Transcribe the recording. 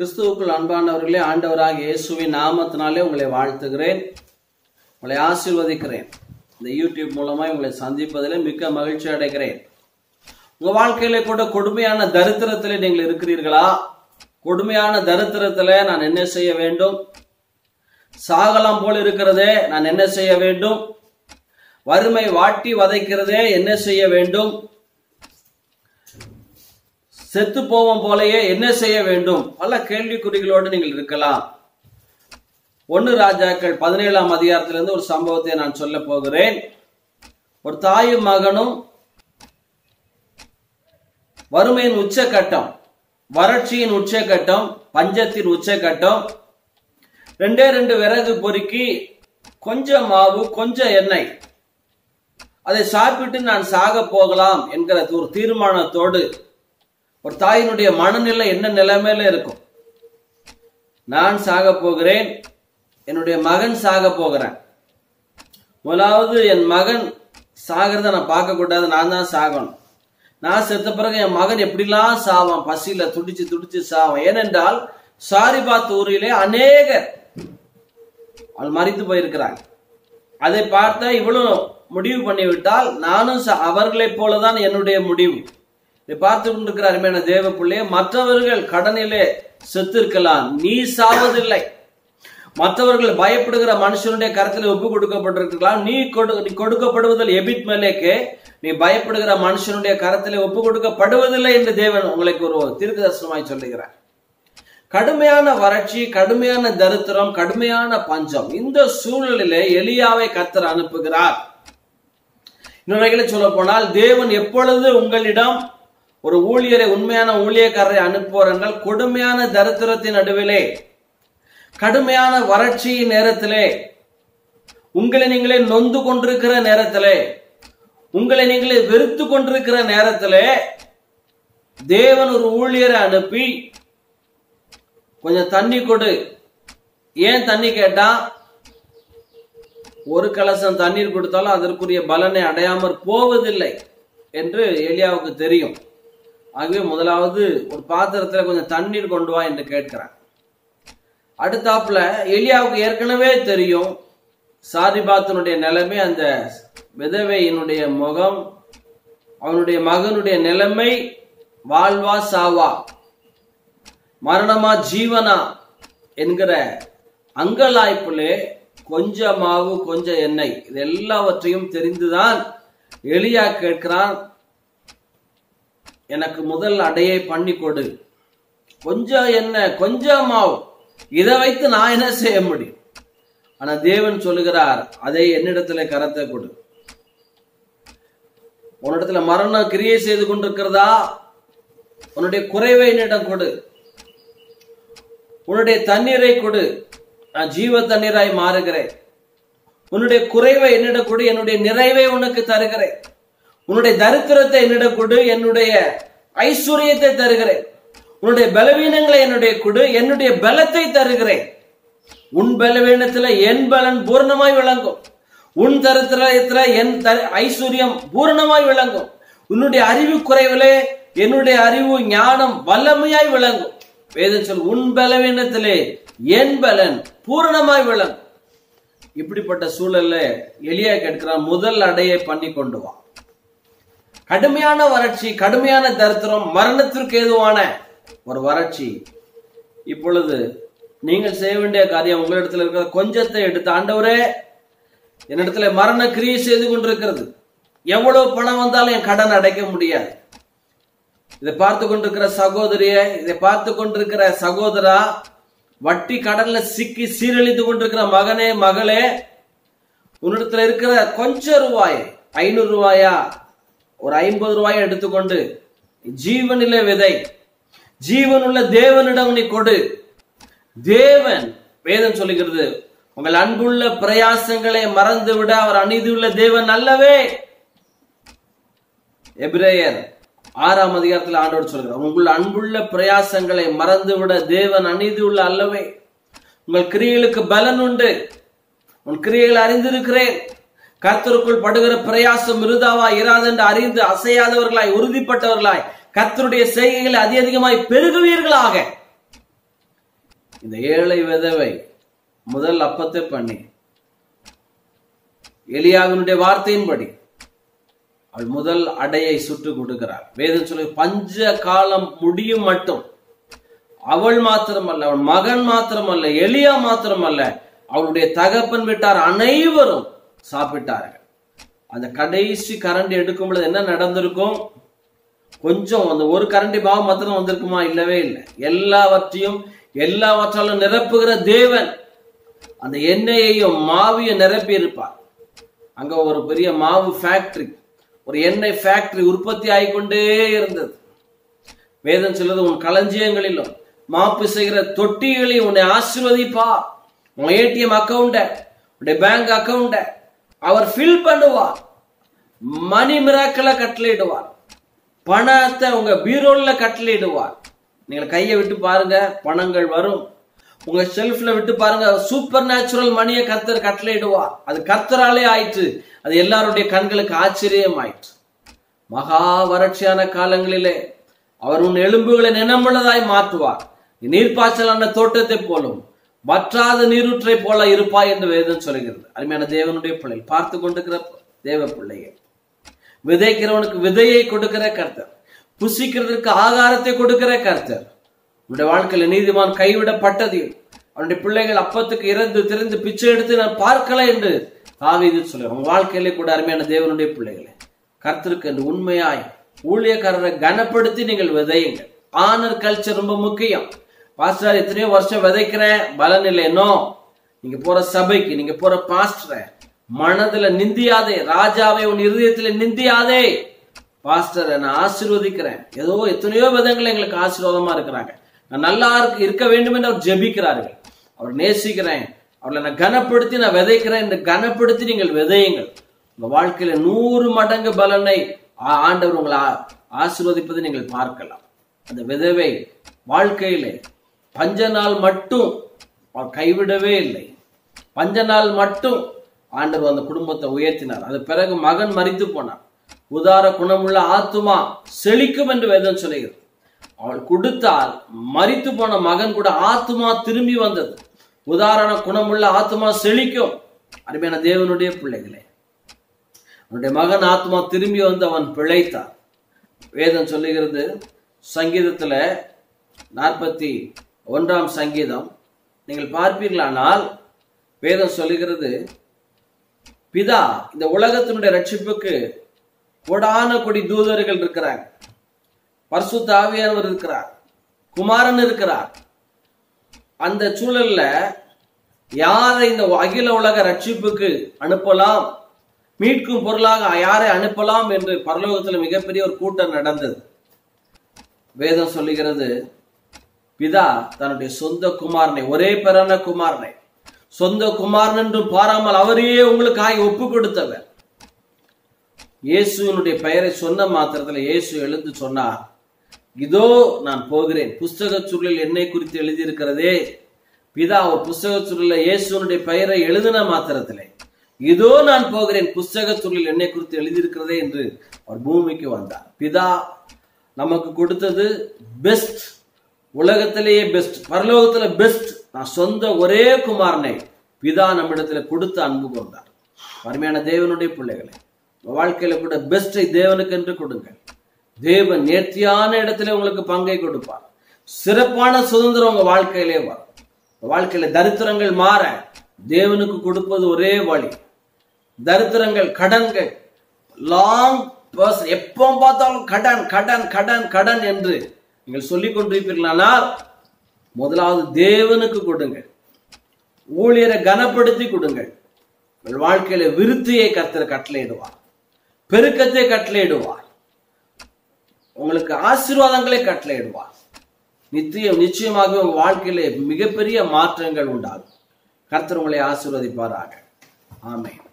கிறிஸ்துவுக்குள் அன்பானவர்களே ஆண்டவராக இயேசுவின் நாமத்தினாலே உங்களை வாழ்த்துகிறேன் உங்களை ஆசீர்வதிக்கிறேன் இந்த யூடியூப் மூலமாய் உங்களை சந்திப்பதிலே மிக்க மகிழ்ச்சி அடைகிறேன் உங்க வாழ்க்கையில கூட கொடுமையான தரித்திரத்திலே நீங்கள் இருக்கிறீர்களா கொடுமையான தரித்திரத்திலே நான் என்ன செய்ய வேண்டும் சாகலாம் போல் இருக்கிறதே நான் என்ன செய்ய வேண்டும் வறுமை வாட்டி வதைக்கிறதே என்ன செய்ய வேண்டும் செத்து போவோம் போலயே என்ன செய்ய வேண்டும் பல கேள்விக்குறிகளோடு நீங்கள் இருக்கலாம் ஒன்னு ராஜாக்கள் பதினேழாம் அதிகாரத்திலிருந்து ஒரு சம்பவத்தை நான் சொல்ல போகிறேன் ஒரு தாயும் மகனும் வறுமையின் உச்சக்கட்டம் வறட்சியின் உச்சக்கட்டம் பஞ்சத்தின் உச்சக்கட்டம் ரெண்டே ரெண்டு விறகு பொறுக்கி கொஞ்சம் மாவு கொஞ்சம் எண்ணெய் அதை சாப்பிட்டு நான் சாக போகலாம் என்கிற ஒரு தீர்மானத்தோடு ஒரு தாயினுடைய மனநிலை என்ன நிலைமையில இருக்கும் நான் சாக போகிறேன் என்னுடைய மகன் சாக போகிறேன் முதலாவது என் மகன் சாகிறத நான் பார்க்க கூடாது நான் தான் சாகணும் நான் செத்த பிறகு என் மகன் எப்படிலாம் சாவான் பசியில துடிச்சு துடிச்சு சாவான் ஏனென்றால் சாரிபாத் ஊரிலே அநேகர் அவள் மறித்து போயிருக்கிறாங்க அதை பார்த்தா இவளும் முடிவு பண்ணிவிட்டால் நானும் ச- அவர்களைப் போலதான் என்னுடைய முடிவு இதை பார்த்து கொண்டிருக்கிற அருமையான தேவ பிள்ளையே மற்றவர்கள் கடனிலே செத்திருக்கலாம் நீ சாவதில்லை மற்றவர்கள் பயப்படுகிற மனுஷனுடைய கருத்தில் ஒப்பு கொடுக்கப்பட்டிருக்கலாம் நீ கொடு நீ கொடுக்கப்படுவதில் எபிட் மேலேக்கு நீ பயப்படுகிற மனுஷனுடைய கரத்திலே ஒப்பு கொடுக்கப்படுவதில்லை என்று தேவன் உங்களுக்கு ஒரு தீர்க்கதர்சனமாய் சொல்லுகிறார் கடுமையான வறட்சி கடுமையான தரித்திரம் கடுமையான பஞ்சம் இந்த சூழலிலே எலியாவை கத்தர் அனுப்புகிறார் இன்னொரு சொல்ல போனால் தேவன் எப்பொழுது உங்களிடம் ஒரு ஊழியரை உண்மையான ஊழியக்காரரை அனுப்புவார் என்றால் கொடுமையான தரித்திரத்தின் நடுவிலே கடுமையான வறட்சியின் நேரத்திலே உங்களை நீங்களே நொந்து கொண்டிருக்கிற நேரத்திலே உங்களை நீங்களே வெறுத்து கொண்டிருக்கிற நேரத்திலே தேவன் ஒரு ஊழியரை அனுப்பி கொஞ்சம் தண்ணி கொடு ஏன் தண்ணி கேட்டா ஒரு கலசம் தண்ணீர் கொடுத்தாலும் அதற்குரிய பலனை அடையாமற் போவதில்லை என்று எலியாவுக்கு தெரியும் ஆகவே முதலாவது ஒரு பாத்திரத்துல கொஞ்சம் தண்ணீர் கொண்டு வா என்று கேட்கிறான் அடுத்தாப்புல எலியாவுக்கு ஏற்கனவே தெரியும் சாரிபாத்தினுடைய நிலைமை அந்த விதவையினுடைய முகம் அவனுடைய மகனுடைய நிலைமை வாழ்வா சாவா மரணமா ஜீவனா என்கிற அங்கலாய்ப்பிலே கொஞ்சம் மாவு கொஞ்சம் எண்ணெய் இது எல்லாவற்றையும் தெரிந்துதான் எலியா கேட்கிறான் எனக்கு முதல் அடையை பண்ணி கொடு கொஞ்சம் எண்ணெய் கொஞ்சம் மாவு இதை வைத்து நான் என்ன செய்ய முடியும் ஆனா தேவன் சொல்லுகிறார் அதை என்னிடத்துல கரத்தை கொடு உன்னிடத்துல மரணம் கிரியை செய்து கொண்டிருக்கிறதா உன்னுடைய குறைவை என்னிடம் கொடு உன்னுடைய தண்ணீரை கொடு நான் ஜீவ தண்ணீராய் மாறுகிறேன் உன்னுடைய குறைவை என்னிடம் கொடு என்னுடைய நிறைவை உனக்கு தருகிறேன் உன்னுடைய தரித்திரத்தை என்னிடம் கொடு என்னுடைய ஐஸ்வர்யத்தை தருகிறேன் உன்னுடைய பலவீனங்களை என்னுடைய கொடு என்னுடைய பலத்தை தருகிறேன் உன் பலவீனத்துல என் பலன் பூர்ணமாய் விளங்கும் உன் தரித்திரத்துல என் தரி- ஐஸ்வர்யம் பூர்ணமாய் விளங்கும் உன்னுடைய அறிவு குறைவிலே என்னுடைய அறிவு ஞானம் வல்லமையாய் விளங்கும் வேதம் சொல் உன் பலவீனத்திலே என் பலன் பூரணமாய் விளங்கும் இப்படிப்பட்ட சூழல்ல எலியா கேட்கிறான் முதல் அடையை பண்ணி கொண்டு வா கடுமையான வறட்சி கடுமையான தரித்திரம் மரணத்திற்கு ஏதுவான ஒரு வறட்சி இப்பொழுது நீங்கள் செய்ய வேண்டிய காரியம் உங்களிடத்தில் இருக்கிற கொஞ்சத்தை எடுத்து ஆண்டவரே என்னிடத்துல மரண கிரியை செய்து கொண்டிருக்கிறது எவ்வளவு பணம் வந்தாலும் என் கடன் அடைக்க முடியாது இதை பார்த்து கொண்டிருக்கிற சகோதரிய இதை பார்த்து கொண்டிருக்கிற சகோதரா வட்டி கடன்ல சிக்கி சீரழித்து கொண்டிருக்கிற மகனே மகளே உன்னிடத்துல இருக்கிற கொஞ்சம் ரூபாய் ஐநூறு ரூபாயா ஒரு ஐம்பது ரூபாயை எடுத்துக்கொண்டு ஜீவனில விதை ஜீவனுள்ள தேவனிடம் நீ கொடு தேவன் வேதம் சொல்லுகிறது உங்கள் அன்புள்ள பிரயாசங்களை மறந்து விட அவர் அநீதியுள்ள தேவன் அல்லவே எபிரேயர் ஆறாம் அதிகாரத்தில் ஆண்டவர் சொல்கிறார் உங்கள் அன்புள்ள பிரயாசங்களை மறந்து விட தேவன் அநீதியுள்ள அல்லவே உங்கள் கிரியைகளுக்கு பலன் உண்டு உன் கிரியைகள் அறிந்திருக்கிறேன் கர்த்தருக்குள் படுகிற பிரயாசம் மிருதாவா இராதென்று அறிந்து அசையாதவர்களாய் உறுதிப்பட்டவர்களாய் கர்த்தருடைய செய்கைகளை அதிக அதிகமாய் பெருகுவீர்களாக இந்த ஏழை விதவை முதல் அப்பத்தை பண்ணி எலியாவினுடைய வார்த்தையின்படி அவள் முதல் அடையை சுட்டு கொடுக்கிறார் வேதம் சொல்லி பஞ்ச காலம் முடியும் மட்டும் அவள் மாத்திரமல்ல அவள் மகன் மாத்திரமல்ல எலியா மாத்திரமல்ல அவளுடைய தகப்பன் விட்டார் அனைவரும் சாப்பிட்டார்கள் அந்த கடைசி கரண்டி எடுக்கும் பொழுது என்ன நடந்திருக்கும் கொஞ்சம் அந்த ஒரு கரண்டி பாவம் மாத்திரம் வந்திருக்குமா இல்லவே இல்லை எல்லாவற்றையும் எல்லாவற்றாலும் நிரப்புகிற தேவன் அந்த எண்ணெயையும் மாவையும் நிரப்பி இருப்பார் அங்க ஒரு பெரிய மாவு ஃபேக்டரி ஒரு எண்ணெய் ஃபேக்டரி உற்பத்தி ஆகிக்கொண்டே இருந்தது வேதம் சொல்லுது உன் களஞ்சியங்களிலும் மாப்பு செய்கிற தொட்டிகளையும் உன்னை ஆசீர்வதிப்பா உன் ஏடிஎம் அக்கௌண்ட உன்னுடைய பேங்க் அக்கௌண்ட அவர் ஃபில் பண்ணுவார் மணி மிராக்களை கட்டளையிடுவார் பணத்தை உங்க பீரோல்ல கட்டளையிடுவார் நீங்க கையை விட்டு பாருங்க பணங்கள் வரும் உங்க செல்ஃப்ல விட்டு பாருங்க சூப்பர் நேச்சுரல் மணியை கர்த்தர் கட்டளையிடுவார் அது கர்த்தராலே ஆயிற்று அது எல்லாருடைய கண்களுக்கு ஆச்சரியம் ஆயிற்று மகா வறட்சியான காலங்களிலே அவர் உன் எலும்புகளை நினமுள்ளதாய் மாற்றுவார் நீர்ப்பாய்ச்சலான தோட்டத்தை போலும் வற்றாத நீரூற்றை போல இருப்பாய் என்று வேதம் சொல்கிறது அருமையான தேவனுடைய பிள்ளை பார்த்து கொண்டிருக்கிற தேவ பிள்ளையை விதைக்கிறவனுக்கு விதையை கொடுக்கிற கர்த்தர் புசிக்கிறதுக்கு ஆகாரத்தை கொடுக்கிற கர்த்தர் உன்னுடைய வாழ்க்கையில நீதிமான் கைவிடப்பட்டதையும் அவனுடைய பிள்ளைகள் அப்பத்துக்கு இறந்து திறந்து பிச்சை எடுத்து நான் பார்க்கல என்று தாவீது சொல்லுவார் உங்க வாழ்க்கையிலே கூட அருமையான தேவனுடைய பிள்ளைகளே கர்த்தருக்கு என்று உண்மையாய் ஊழியக்காரரை கனப்படுத்தி நீங்கள் விதையுங்கள் ஆனர் கல்ச்சர் ரொம்ப முக்கியம் பாஸ்டர் எத்தனையோ வருஷம் விதைக்கிறேன் பலன் இல்லைன்னோ நீங்க போற சபைக்கு நீங்க போற பாஸ்டரை மனதுல நிந்தியாதே ராஜாவை உன் இருதயத்துல நிந்தியாதே பாஸ்டர் நான் ஆசீர்வதிக்கிறேன் ஏதோ எத்தனையோ விதங்கள் எங்களுக்கு ஆசீர்வாதமா இருக்கிறாங்க நான் நல்லா இருக்கு இருக்க வேண்டும் என்று அவர் ஜெபிக்கிறார்கள் அவர் நேசிக்கிறேன் அவர்களை நான் கனப்படுத்தி நான் விதைக்கிறேன் என்று கனப்படுத்தி நீங்கள் விதையுங்கள் உங்க வாழ்க்கையில நூறு மடங்கு பலனை ஆ- ஆண்டவர் உங்களை ஆ- ஆசீர்வதிப்பதை நீங்கள் பார்க்கலாம் அந்த விதவை வாழ்க்கையிலே பஞ்ச நாள் மட்டும் அவர் கைவிடவே இல்லை பஞ்ச நாள் மட்டும் ஆண்டவர் அந்த குடும்பத்தை உயர்த்தினார் அது பிறகு மகன் மரித்து போனார் உதார குணமுள்ள ஆத்துமா செழிக்கும் என்று வேதம் சொல்லுகிறது அவள் கொடுத்தால் மரித்து போன மகன் கூட ஆத்துமா திரும்பி வந்தது உதாரண குணமுள்ள ஆத்துமா செழிக்கும் அருமையான தேவனுடைய பிள்ளைகளே அவனுடைய மகன் ஆத்மா திரும்பி வந்து அவன் பிழைத்தான் வேதம் சொல்லுகிறது சங்கீதத்துல நாற்பத்தி ஒன்றாம் சங்கீதம் நீங்கள் பார்ப்பீர்களானால் வேதம் சொல்லுகிறது பிதா இந்த உலகத்தினுடைய ரட்சிப்புக்கு கொடான கொடி தூதர்கள் இருக்கிறாங்க பரிசுத்த ஆவியானவர் இருக்கிறார் குமாரன் இருக்கிறார் அந்த சூழல்ல யாரை இந்த அகில உலக ரட்சிப்புக்கு அனுப்பலாம் மீட்கும் பொருளாக யாரை அனுப்பலாம் என்று பரலோகத்தில் மிகப்பெரிய ஒரு கூட்டம் நடந்தது வேதம் சொல்லுகிறது பிதா தன்னுடைய சொந்த குமாரனை ஒரே பிறன குமாரனை சொந்த குமாரன் என்றும் பாராமல் அவரையே உங்களுக்காக ஒப்பு கொடுத்தவர் இயேசுவினுடைய பெயரை சொன்ன மாத்திரத்துல இயேசு எழுந்து சொன்னார் இதோ நான் போகிறேன் புஸ்தக சுருளில் என்னை குறித்து எழுதியிருக்கிறதே பிதா ஒரு புஸ்தக சுருளில் இயேசுனுடைய பெயரை எழுதின மாத்திரத்திலே இதோ நான் போகிறேன் புஸ்தக சுருளில் என்னை குறித்து எழுதியிருக்கிறதே என்று அவர் பூமிக்கு வந்தார் பிதா நமக்கு கொடுத்தது பெஸ்ட் உலகத்திலேயே பெஸ்ட் பரலோகத்துல பெஸ்ட் நான் சொந்த ஒரே குமாரனை பிதா நம்மிடத்துல கொடுத்து அன்பு கொண்டார் அருமையான தேவனுடைய பிள்ளைகளை உங்க வாழ்க்கையில கூட பெஸ்டை தேவனுக்கு என்று கொடுங்கள் தேவன் நேர்த்தியான இடத்துல உங்களுக்கு பங்கை கொடுப்பார் சிறப்பான சுதந்திரம் உங்க வாழ்க்கையிலே வரும் உங்க வாழ்க்கையில தரித்திரங்கள் மாற தேவனுக்கு கொடுப்பது ஒரே வழி தரித்திரங்கள் கடன்கள் லாங் பர்சன் எப்போ பார்த்தாலும் கடன் கடன் கடன் கடன் என்று நீங்கள் சொல்லிக் கொண்டிருப்பீர்களானால் முதலாவது தேவனுக்கு கொடுங்கள் ஊழியரை கனப்படுத்தி கொடுங்கள் உங்கள் வாழ்க்கையில விருத்தியை கர்த்தர் கட்டளையிடுவார் பெருக்கத்தை கட்டளையிடுவார் உங்களுக்கு ஆசீர்வாதங்களை கட்டளையிடுவார் நிச்சயம் நிச்சயமாக உங்க வாழ்க்கையில மிகப்பெரிய மாற்றங்கள் உண்டாகும் கர்த்தர் உங்களை ஆசீர்வதிப்பாராக ஆமென்